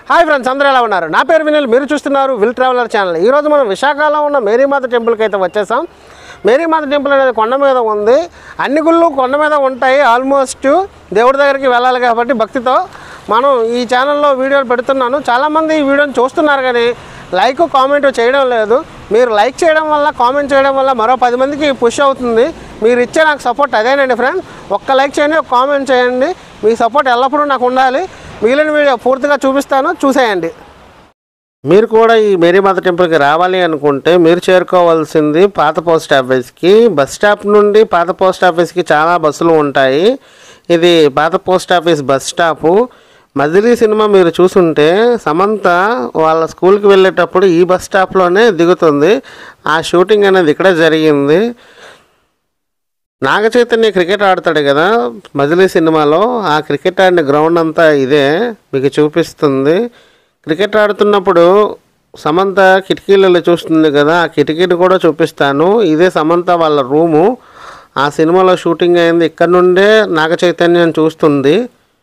hi friends అందరూ ఎలా ఉన్నారు నా పేరు వినిల్ మీరు చూస్తున్నారు విల్ ట్రావెలర్ ఛానల్ ఈరోజు మనం విశాఖలో ఉన్న మేరీమాత టెంపుల్కి అయితే వచ్చేసాం మేరీమాత టెంపుల్ అనేది కొండ మీద ఉంది అన్ని గుళ్ళు కొండ మీద ఉంటాయి ఆల్మోస్ట్ దేవుడి దగ్గరికి వెళ్ళాలి కాబట్టి భక్తితో మనం ఈ ఛానల్లో వీడియోలు పెడుతున్నాను చాలామంది ఈ వీడియోని చూస్తున్నారు కానీ లైక్ కామెంట్ చేయడం లేదు మీరు లైక్ చేయడం వల్ల కామెంట్ చేయడం వల్ల మరో పది మందికి పుష్ అవుతుంది మీరు ఇచ్చే నాకు సపోర్ట్ అదేనండి ఫ్రెండ్స్ ఒక్క లైక్ చేయండి ఒక కామెంట్ చేయండి మీ సపోర్ట్ ఎల్లప్పుడూ నాకు ఉండాలి మిగిలిన వీడియో పూర్తిగా చూపిస్తాను చూసేయండి మీరు కూడా ఈ మేరీమాత టెంపుల్కి రావాలి అనుకుంటే మీరు చేరుకోవాల్సింది పాత పోస్ట్ ఆఫీస్కి బస్ స్టాప్ నుండి పాత పోస్ట్ ఆఫీస్కి చాలా బస్సులు ఉంటాయి ఇది పాత post office bus stop Majili cinema మీరు చూసుంటే సమంత వాళ్ళ స్కూల్కి వెళ్ళేటప్పుడు ఈ బస్ స్టాప్లోనే దిగుతుంది ఆ షూటింగ్ అనేది ఇక్కడే జరిగింది నాగ చైతన్య క్రికెట్ ఆడతాడు కదా మజిలీ సినిమాలో ఆ క్రికెట్ ఆడిన గ్రౌండ్ అంతా ఇదే మీకు చూపిస్తుంది క్రికెట్ ఆడుతున్నప్పుడు సమంత కిటికీలలో చూస్తుంది కదా ఆ కిటికీని కూడా చూపిస్తాను ఇదే సమంత వాళ్ళ రూము ఆ సినిమాలో షూటింగ్ అయింది ఇక్కడ నుండే నాగ చైతన్యం చూస్తుంది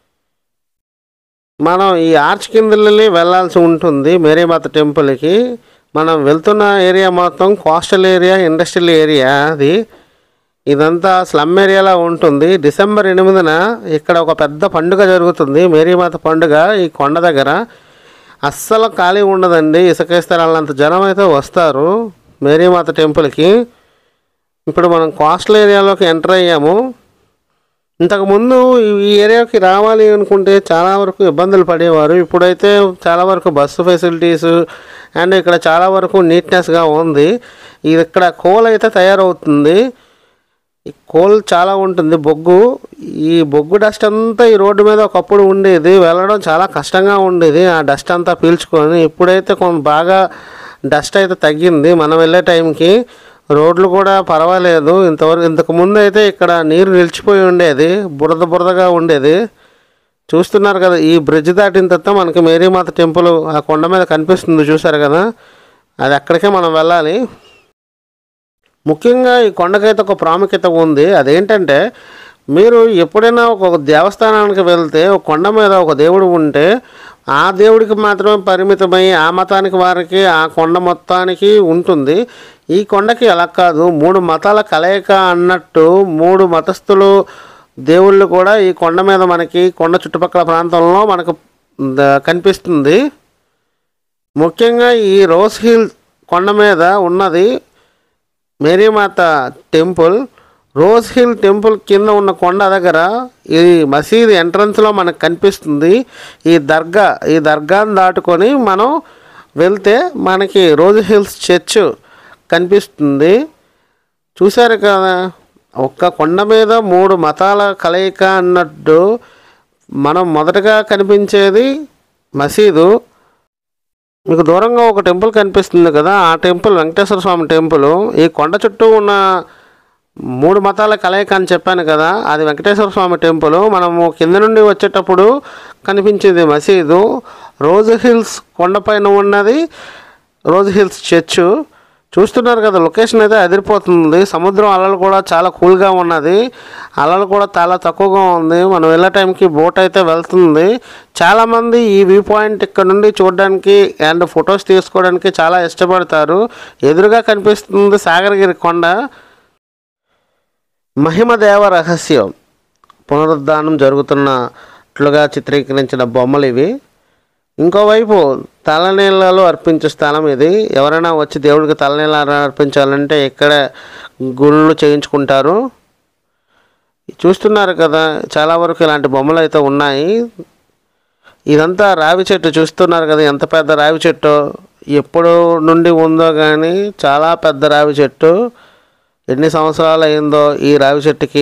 మనం ఈ ఆర్చ్ కిందలే వెళ్ళాల్సి ఉంటుంది మేరీమాత టెంపుల్కి మనం వెళ్తున్న ఏరియా మొత్తం కోస్టల్ ఏరియా ఇండస్ట్రియల్ ఏరియా అది ఇదంతా స్లమ్ ఏరియాలా ఉంటుంది డిసెంబర్ ఎనిమిదిన ఇక్కడ ఒక పెద్ద పండుగ జరుగుతుంది మేరీమాత పండుగ ఈ కొండ దగ్గర అస్సలు ఖాళీ ఉండదండి ఇసుకేస్తారంత జనం అయితే వస్తారు మేరీమాత టెంపుల్కి ఇప్పుడు మనం కోస్టల్ ఏరియాలోకి ఎంటర్ అయ్యాము ఇంతకుముందు ఈ ఏరియాకి రావాలి అనుకుంటే చాలా వరకు ఇబ్బందులు పడేవారు ఇప్పుడైతే చాలా వరకు బస్సు ఫెసిలిటీస్ అండ్ ఇక్కడ చాలా వరకు నీట్నెస్గా ఉంది ఇది ఇక్కడ కోల్ అయితే తయారవుతుంది ఈ కోల్ చాలా ఉంటుంది బొగ్గు ఈ బొగ్గు డస్ట్ అంతా ఈ రోడ్డు మీద ఒకప్పుడు ఉండేది వెళ్ళడం చాలా కష్టంగా ఉండేది ఆ డస్ట్ అంతా పీల్చుకొని ఇప్పుడైతే కొంత బాగా డస్ట్ అయితే తగ్గింది మనం వెళ్ళే టైంకి రోడ్లు కూడా పర్వాలేదు ఇంతవరకు ఇంతకు ముందు అయితే ఇక్కడ నీరు నిలిచిపోయి ఉండేది బురద బురదగా ఉండేది చూస్తున్నారు కదా ఈ బ్రిడ్జ్ దాటిన తర్వాత మనకి మేరీమాత టెంపుల్ ఆ కొండ మీద కనిపిస్తుంది చూసారు కదా అది అక్కడికే మనం వెళ్ళాలి ముఖ్యంగా ఈ కొండకైతే ఒక ప్రాముఖ్యత ఉంది అదేంటంటే మీరు ఎప్పుడైనా ఒక దేవస్థానానికి వెళ్తే ఒక కొండ మీద ఒక దేవుడు ఉంటే ఆ దేవుడికి మాత్రమే పరిమితమై ఆ మతానికి వారికి ఆ కొండ మొత్తానికి ఉంటుంది ఈ కొండకి అలా కాదు మూడు మతాల కలయిక అన్నట్టు మూడు మతస్థులు దేవుళ్ళు కూడా ఈ కొండ మీద మనకి కొండ చుట్టుపక్కల ప్రాంతంలో మనకు ద- కనిపిస్తుంది ముఖ్యంగా ఈ రోజ్ హిల్ కొండ మీద ఉన్నది మేరీమాత టెంపుల్ రోజ్ హిల్ టెంపుల్ కింద ఉన్న కొండ దగ్గర ఈ మసీద్ ఎంట్రన్స్లో మనకు కనిపిస్తుంది ఈ దర్గా ఈ దర్గాను దాటుకొని మనం వెళ్తే మనకి రోజ్ హిల్స్ చర్చ్ కనిపిస్తుంది చూశారు కదా ఒక్క కొండ మీద మూడు మతాల కలయిక అన్నట్టు మనం మొదటగా కనిపించేది మసీదు మీకు దూరంగా ఒక టెంపుల్ కనిపిస్తుంది కదా ఆ టెంపుల్ వెంకటేశ్వర స్వామి టెంపుల్ ఈ కొండ చుట్టూ ఉన్న మూడు మతాల కలయిక అని చెప్పాను కదా అది వెంకటేశ్వర స్వామి టెంపుల్ మనము కింద నుండి వచ్చేటప్పుడు కనిపించేది మసీదు రోజ్ హిల్స్ కొండపైన ఉన్నది రోజ్ హిల్స్ చర్చ్ చూస్తున్నారు కదా లొకేషన్ అయితే అదిరిపోతుంది సముద్రం అలలు కూడా చాలా కూల్గా ఉన్నది అలలు కూడా చాలా తక్కువగా ఉంది మనం వెళ్ళే టైంకి బోట్ అయితే వెళ్తుంది చాలామంది ఈ వ్యూ పాయింట్ ఇక్కడ నుండి చూడడానికి అండ్ ఫొటోస్ తీసుకోవడానికి చాలా ఇష్టపడతారు ఎదురుగా కనిపిస్తుంది సాగరగిరి కొండ మహిమదేవ రహస్యం పునరుద్ధానం జరుగుతున్నట్లుగా చిత్రీకరించిన బొమ్మలు ఇవి ఇంకోవైపు తలనీళ్ళలో అర్పించే స్థలం ఇది ఎవరైనా వచ్చి దేవుడికి తలనీళ్ళ అర్పించాలంటే ఇక్కడ గుళ్ళు చేయించుకుంటారు చూస్తున్నారు కదా చాలా వరకు ఇలాంటి బొమ్మలు అయితే ఉన్నాయి ఇదంతా రావి చెట్టు చూస్తున్నారు కదా ఎంత పెద్ద రావి చెట్టు ఎప్పుడు నుండి ఉందో కానీ చాలా పెద్ద రావి చెట్టు ఎన్ని సంవత్సరాలు అయిందో ఈ రావి చెట్టుకి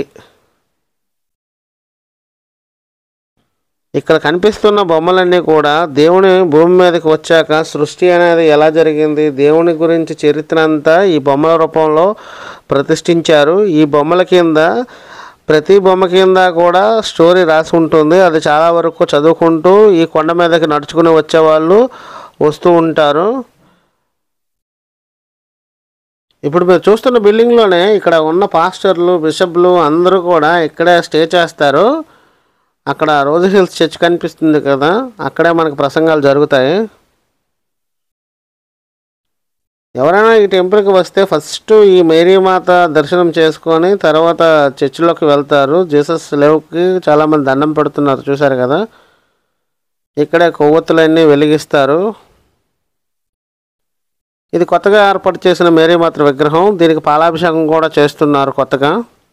ఇక్కడ కనిపిస్తున్న బొమ్మలన్నీ కూడా దేవుని భూమి మీదకి వచ్చాక సృష్టి అనేది ఎలా జరిగింది దేవుని గురించి చరిత్ర అంతా ఈ బొమ్మల రూపంలో ప్రతిష్ఠించారు ఈ బొమ్మల కింద ప్రతి బొమ్మ కింద కూడా స్టోరీ రాసి ఉంటుంది అది చాలా వరకు చదువుకుంటూ ఈ కొండ మీదకి నడుచుకుని వచ్చేవాళ్ళు వస్తూ ఉంటారు ఇప్పుడు మీరు చూస్తున్న బిల్డింగ్లోనే ఇక్కడ ఉన్న పాస్టర్లు బిషప్లు అందరూ కూడా ఇక్కడే స్టే చేస్తారు అక్కడ రోజు హిల్స్ చర్చ్ కనిపిస్తుంది కదా అక్కడే మనకు ప్రసంగాలు జరుగుతాయి ఎవరైనా ఈ టెంపుల్కి వస్తే ఫస్ట్ ఈ మేరీ మాత దర్శనం చేసుకొని తర్వాత చర్చిలోకి వెళ్తారు జీసస్ లేవుకి చాలామంది దండం పెడుతున్నారు చూశారు కదా ఇక్కడే కొవ్వొత్తులన్నీ వెలిగిస్తారు ఇది కొత్తగా ఏర్పాటు చేసిన మేరీ మాత విగ్రహం దీనికి పాలాభిషేకం కూడా చేస్తున్నారు కొత్తగా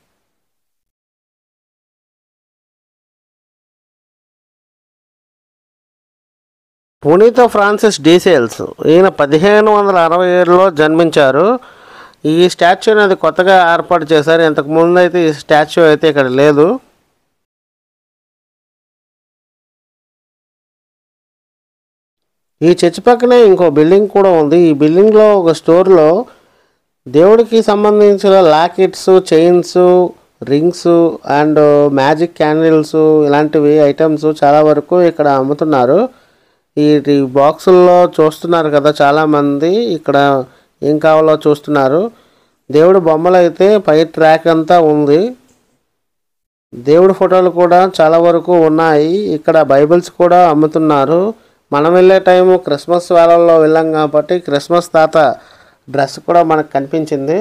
పునీత ఫ్రాన్సిస్ డీసేల్స్ ఈయన పదిహేను వందల అరవై ఏడులో జన్మించారు ఈ స్టాచ్యూ అనేది కొత్తగా ఏర్పాటు చేశారు ఇంతకు ముందు అయితే ఈ స్టాచ్యూ అయితే ఇక్కడ లేదు ఈ చర్చ్ పక్కనే ఇంకో బిల్డింగ్ కూడా ఉంది ఈ బిల్డింగ్లో ఒక స్టోర్లో దేవుడికి సంబంధించిన lockets chains rings and magic candles ఇలాంటివి ఐటమ్స్ చాలా వరకు ఇక్కడ అమ్ముతున్నారు ఈ ఈ బాక్సుల్లో చూస్తున్నారు కదా చాలామంది ఇక్కడ ఏం కావాలో చూస్తున్నారు దేవుడి బొమ్మలు అయితే పై ట్రాక్ అంతా ఉంది దేవుడి ఫోటోలు కూడా చాలా వరకు ఉన్నాయి ఇక్కడ బైబిల్స్ కూడా అమ్ముతున్నారు మనం వెళ్ళే టైము క్రిస్మస్ వేళల్లో వెళ్ళాం కాబట్టి క్రిస్మస్ తాత డ్రెస్ కూడా మనకు కనిపించింది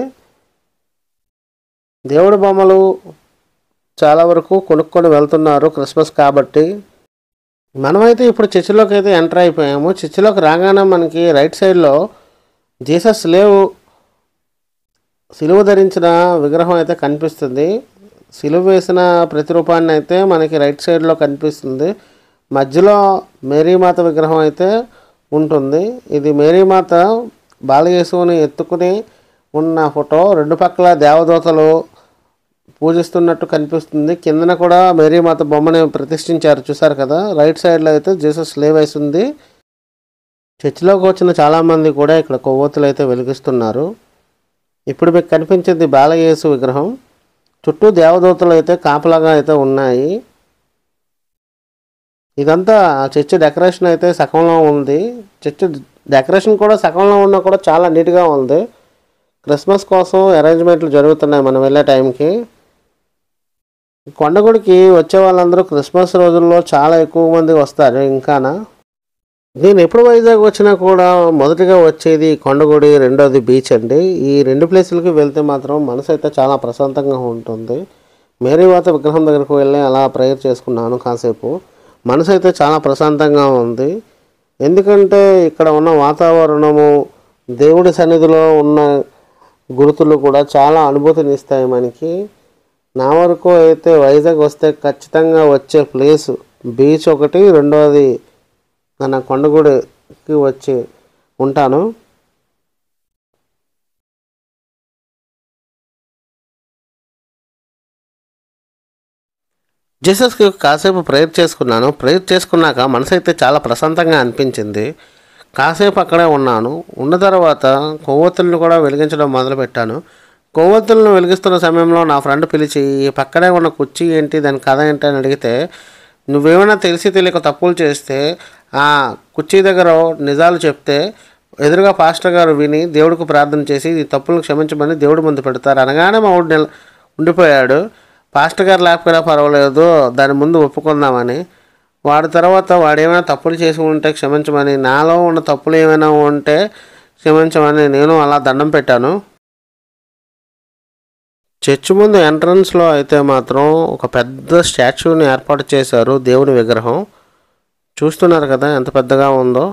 దేవుడి బొమ్మలు చాలా వరకు కొనుక్కొని వెళ్తున్నారు క్రిస్మస్ కాబట్టి మనమైతే ఇప్పుడు చర్చిలోకి అయితే ఎంటర్ అయిపోయాము చర్చిలోకి రాగానే మనకి రైట్ సైడ్లో జీసస్ లేవు సిలువ ధరించిన విగ్రహం అయితే కనిపిస్తుంది సిలువ వేసిన ప్రతిరూపాన్ని అయితే మనకి రైట్ సైడ్లో కనిపిస్తుంది మధ్యలో మేరీమాత విగ్రహం అయితే ఉంటుంది ఇది మేరీమాత బాలయేసుని ఎత్తుకుని ఉన్న ఫోటో రెండు పక్కల దేవదూతలు పూజిస్తున్నట్టు కనిపిస్తుంది కిందన కూడా మేరీమాత బొమ్మని ప్రతిష్ఠించారు చూసారు కదా రైట్ సైడ్లో అయితే జీసస్ లేవేసి ఉంది చర్చిలోకి వచ్చిన చాలామంది కూడా ఇక్కడ కొవ్వొత్తులు అయితే వెలిగిస్తున్నారు ఇప్పుడు మీకు కనిపించేది బాలయేసు విగ్రహం చుట్టూ దేవదూతలు అయితే కాపలాగా అయితే ఉన్నాయి ఇదంతా చర్చి డెకరేషన్ అయితే సగంలో ఉంది చర్చి డెకరేషన్ కూడా సగంలో ఉన్నా కూడా చాలా నీట్గా ఉంది క్రిస్మస్ కోసం అరేంజ్మెంట్లు జరుగుతున్నాయి మనం వెళ్ళే టైంకి కొండగుడికి వచ్చే వాళ్ళందరూ క్రిస్మస్ రోజుల్లో చాలా ఎక్కువ మంది వస్తారు ఇంకానా నేను ఎప్పుడు వైజాగ్ వచ్చినా కూడా మొదటిగా వచ్చేది కొండగుడి రెండోది బీచ్ అండి ఈ రెండు ప్లేసులకి వెళ్తే మాత్రం మనసు అయితే చాలా ప్రశాంతంగా ఉంటుంది మేరీవాత విగ్రహం దగ్గరకు వెళ్ళి అలా ప్రేయర్ చేసుకున్నాను కాసేపు మనసు అయితే చాలా ప్రశాంతంగా ఉంది ఎందుకంటే ఇక్కడ ఉన్న వాతావరణము దేవుడి సన్నిధిలో ఉన్న గుర్తులు కూడా చాలా అనుభూతినిస్తాయి మనకి నా వరకు అయితే వైజాగ్ వస్తే ఖచ్చితంగా వచ్చే ప్లేస్ బీచ్ ఒకటి రెండోది మన కొండగూడకి వచ్చి ఉంటాను జీసస్కి కాసేపు ప్రేయర్ చేసుకున్నాను ప్రేయర్ చేసుకున్నాక మనసు అయితే చాలా ప్రశాంతంగా అనిపించింది కాసేపు అక్కడే ఉన్నాను ఉన్న తర్వాత కొవ్వొత్తులను కూడా వెలిగించడం మొదలుపెట్టాను కొవ్వొత్తులను వెలిగిస్తున్న సమయంలో నా ఫ్రెండ్ పిలిచి ఈ పక్కనే ఉన్న కుర్చీ ఏంటి దాని కథ ఏంటి అని అడిగితే నువ్వేమైనా తెలిసి తెలియక తప్పులు చేస్తే ఆ కుర్చీ దగ్గర నిజాలు చెప్తే ఎదురుగా పాస్టర్ గారు విని దేవుడికి ప్రార్థన చేసి ఈ తప్పులను క్షమించమని దేవుడి ముందు పెడతారు అనగానే మా ఊడి నిల ఉండిపోయాడు పాస్టర్ గారు లేకపోయినా పర్వాలేదు దాని ముందు ఒప్పుకుందామని వాడి తర్వాత వాడు ఏమైనా తప్పులు చేసి ఉంటే క్షమించమని నాలో ఉన్న తప్పులు ఏమైనా ఉంటే క్షమించమని నేను అలా దండం పెట్టాను చర్చ్ ముందు ఎంట్రన్స్లో అయితే మాత్రం ఒక పెద్ద స్టాచ్యూని ఏర్పాటు చేశారు దేవుని విగ్రహం చూస్తున్నారు కదా ఎంత పెద్దగా ఉందో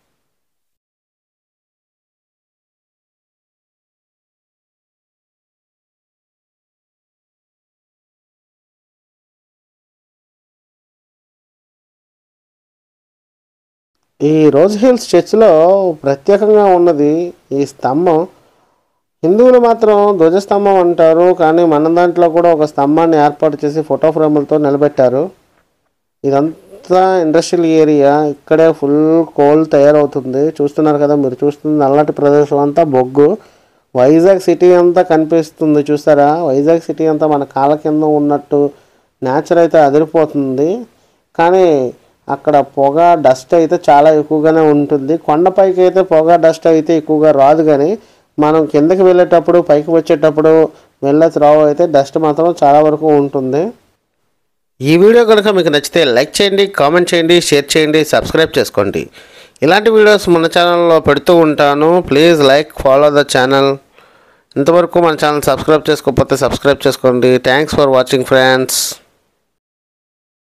ఈ రోజ్ హిల్స్ చర్చ్లో ప్రత్యేకంగా ఉన్నది ఈ స్తంభం హిందువులు మాత్రం ధ్వజస్తంభం అంటారు కానీ మన దాంట్లో కూడా ఒక స్తంభాన్ని ఏర్పాటు చేసి ఫోటో ఫ్రేములతో నిలబెట్టారు ఇదంతా ఇండస్ట్రియల్ ఏరియా ఇక్కడే ఫుల్ కోల్ తయారవుతుంది చూస్తున్నారు కదా మీరు చూస్తుంది నల్లటి ప్రదేశం అంతా బొగ్గు వైజాగ్ సిటీ అంతా కనిపిస్తుంది చూస్తారా వైజాగ్ సిటీ అంతా మన కాళ్ళ కింద ఉన్నట్టు నేచర్ అయితే అదిరిపోతుంది కానీ అక్కడ పొగ డస్ట్ అయితే చాలా ఎక్కువగానే ఉంటుంది కొండపైకి అయితే పొగ డస్ట్ అయితే ఎక్కువగా రాదు కానీ మనం కిందకి వెళ్ళేటప్పుడు పైకి వచ్చేటప్పుడు వెళ్ళ త్రోవ అయితే డస్ట్ మాత్రం చాలా వరకు ఉంటుంది ఈ వీడియో కనుక మీకు నచ్చితే లైక్ చేయండి కామెంట్ చేయండి షేర్ చేయండి సబ్స్క్రైబ్ చేసుకోండి ఇలాంటి వీడియోస్ మన ఛానల్లో పెడుతూ ఉంటాను please like follow the channel ఇంతవరకు మన ఛానల్ సబ్స్క్రైబ్ చేసుకోకపోతే సబ్స్క్రైబ్ చేసుకోండి థ్యాంక్స్ ఫర్ వాచింగ్ ఫ్రెండ్స్